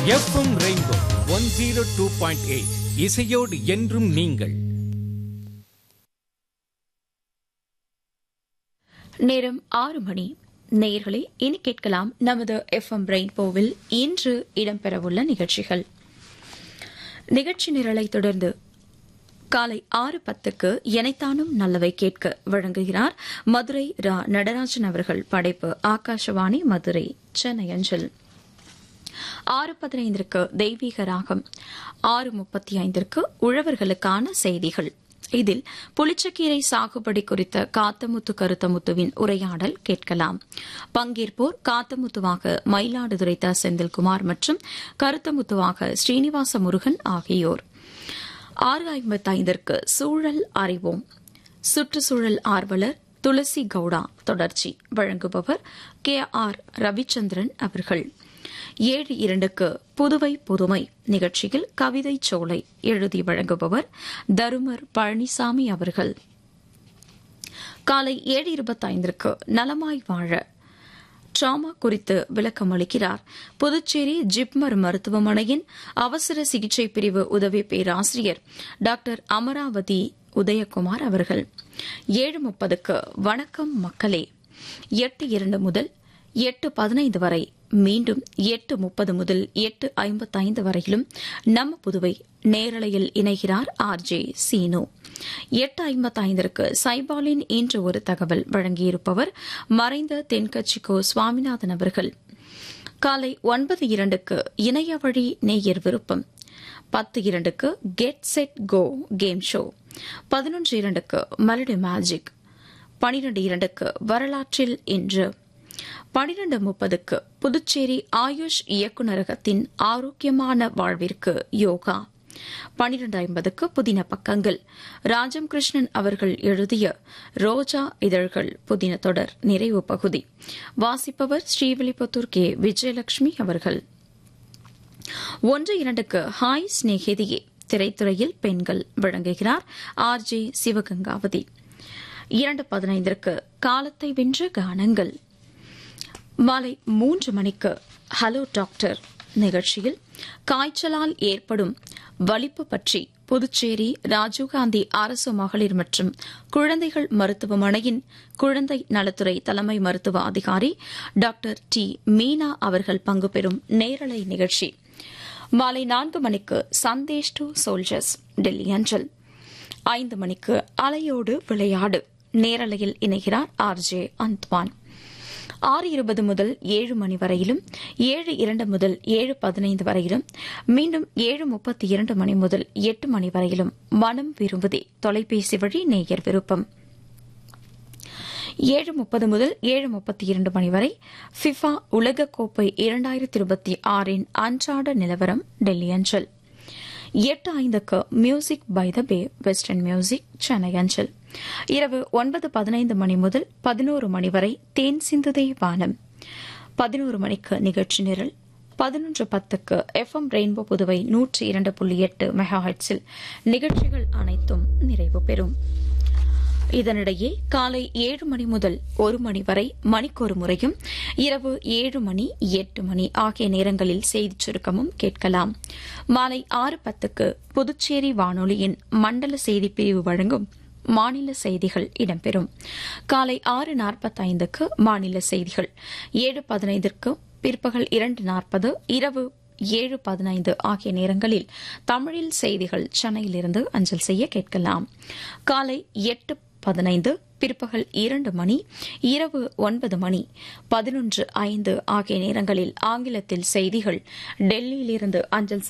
FM Rainbow one zero two point eight இசையோடு என்றும் நீங்கள் நேரம் ஆறு மணி நேயர்களே இனி கேட்கலாம் நமது எஃப்எம் ரெயின்போவில் இன்று இடம்பெறவுள்ள நிகழ்ச்சிகள் நிகழ்ச்சி நிரலை தொடர்ந்து காலை ஆறு பத்துக்கு எனைத்தானும் நல்லவை கேட்க வழங்குகிறார் மதுரை ரா நடராஜன் அவர்கள் படைப்பு ஆகாஷவாணி மதுரை சென்னை அஞ்சல் ஆறு பதினைந்திற்கு தெய்வீக ராகம் ஆறு முப்பத்தி ஐந்திற்கு உழவர்களுக்கான செய்திகள் இதில் புளிச்சக்கீரை சாகுபடி குறித்த காத்தமுத்து கருத்தமுத்துவின் உரையாடல் கேட்கலாம் பங்கேற்போர் காத்தமுத்துவாக மயிலாடுதுறை த செந்தில்குமார் மற்றும் கருத்தமுத்துவாக ஸ்ரீனிவாச முருகன் ஆகியோர் ஆறு ஐம்பத்தைந்திற்கு சூழல் அறிவோம் சுற்றுச்சூழல் ஆர்வலர் துளசி கவுடா தொடர்ச்சி வழங்குபவர் கே ஆர் ரவிச்சந்திரன் அவர்கள் ஏழு இரண்டுக்கு புதுவை புதுமை நிகழ்ச்சியில் கவிதை சோலை எழுதி வழங்குபவர் தருமர் பழனிசாமி அவர்கள் காலை ஏழு இருபத்தைந்திற்கு நலமாய் வாழ டிராமா குறித்து விளக்கம் அளிக்கிறார் புதுச்சேரி ஜிப்மர் மருத்துவமனையின் அவசர சிகிச்சை பிரிவு உதவி பேராசிரியர் டாக்டர் அமராவதி உதயகுமார் அவர்கள் ஏழு முப்பதுக்கு வணக்கம் மக்களே எட்டு இரண்டு முதல் எட்டு பதினைந்து வரை மீண்டும் எட்டு முப்பது முதல் எட்டு ஐம்பத்தைந்து வரையிலும் நம்ம புதுவை நேரலையில் இணைகிறார் ஆர் ஜே சீனு எட்டு ஐம்பத்தைந்திற்கு சைபாலின் இன்று ஒரு தகவல் வழங்கியிருப்பவர் மறைந்த தென்கட்சிக்கோ சுவாமிநாதன் அவர்கள் காலை ஒன்பது இரண்டுக்கு இணைய வழி நேயர் விருப்பம் பத்து இரண்டுக்கு get set go game show பதினொன்று இரண்டுக்கு மலடி மேஜிக் பனிரெண்டு இரண்டுக்கு வரலாற்றில் இன்று பனிரெண்டு முப்பதுக்கு புதுச்சேரி ஆயுஷ் இயக்குநரகத்தின் ஆரோக்கியமான வாழ்விற்கு யோகா பனிரெண்டு ஐம்பதுக்கு புதின பக்கங்கள் ராஜம் கிருஷ்ணன் அவர்கள் எழுதிய ரோஜா இதழ்கள் புதின தொடர் நிறைவு பகுதி வாசிப்பவர் ஸ்ரீவில்லிபுத்தூர் கே விஜயலட்சுமி அவர்கள் ஒன்று இரண்டுக்கு ஹாய் ஸ்நேகிதியே திரைத்துறையில் பெண்கள் வழங்குகிறார் ஆர் ஜே சிவகங்காவதி இரண்டு பதினைந்திற்கு காலத்தை வென்ற கானங்கள் மாலை மூன்று மணிக்கு ஹலோ டாக்டர் நிகழ்ச்சியில் காய்ச்சலால் ஏற்படும் வலிப்பு பற்றி புதுச்சேரி ராஜீவ்காந்தி அரசு மகளிர் மற்றும் குழந்தைகள் மருத்துவமனையின் குழந்தை நலத்துறை தலைமை மருத்துவ அதிகாரி டாக்டர் டி மீனா அவர்கள் பங்கு பெறும் நேரலை நிகழ்ச்சி மாலை நான்கு மணிக்கு சந்தேஷ் டு சோல்ஜர்ஸ் டெல்லி அஞ்சல் ஐந்து மணிக்கு அலையோடு விளையாடு நேரலையில் இணைகிறார் ஆர் ஜே அந்த்வான் ஆறு இருபது முதல் ஏழு மணி வரையிலும் ஏழு இரண்டு முதல் ஏழு பதினைந்து வரையிலும் மீண்டும் ஏழு முப்பத்தி இரண்டு மணி முதல் எட்டு மணி வரையிலும் மனம் விரும்புதே தொலைபேசி வழி நேயர் விருப்பம் ஏழு முப்பது முதல் ஏழு முப்பத்தி இரண்டு மணி வரை ஃபிஃபா உலகக்கோப்பை இரண்டாயிரத்தி இருபத்தி ஆறின் அன்றாட நிலவரம் டெல்லி அஞ்சல் எட்டு ஐந்துக்கு music by the bay western music Chennai அஞ்சல் இரவு ஒன்பது பதினைந்து மணி முதல் பதினோரு மணி வரை தேன் சிந்துதே வானம் பதினோரு மணிக்கு நிகழ்ச்சி நிரல் பதினொன்று பத்துக்கு எஃப்எம் ரெயின்போ புதுவை நூற்றி இரண்டு புள்ளி எட்டு மெகாஹெட்ஸில் நிகழ்ச்சிகள் அனைத்தும் நிறைவு பெறும் இதனிடையே காலை ஏழு மணி முதல் ஒரு மணி வரை மணிக்கொரு முறையும் இரவு ஏழு மணி எட்டு மணி ஆகிய நேரங்களில் செய்திச் சுருக்கமும் கேட்கலாம் மாலை ஆறு பத்துக்கு புதுச்சேரி வானொலியின் மண்டல செய்திப் பிரிவு வழங்கும் மாநில செய்திகள் இடம்பெறும் காலை ஆறு நாற்பத்தைந்துக்கு மாநில செய்திகள் ஏழு பதினைந்திற்கு பிற்பகல் இரண்டு நாற்பது இரவு ஏழு பதினைந்து ஆகிய நேரங்களில் தமிழில் செய்திகள் சென்னையிலிருந்து அஞ்சல் செய்ய கேட்கலாம் காலை எட்டு பதினைந்து பிற்பகல் இரண்டு மணி இரவு ஒன்பது மணி பதினொன்று ஐந்து ஆகிய நேரங்களில் ஆங்கிலத்தில் செய்திகள் டெல்லியிலிருந்து அஞ்சல்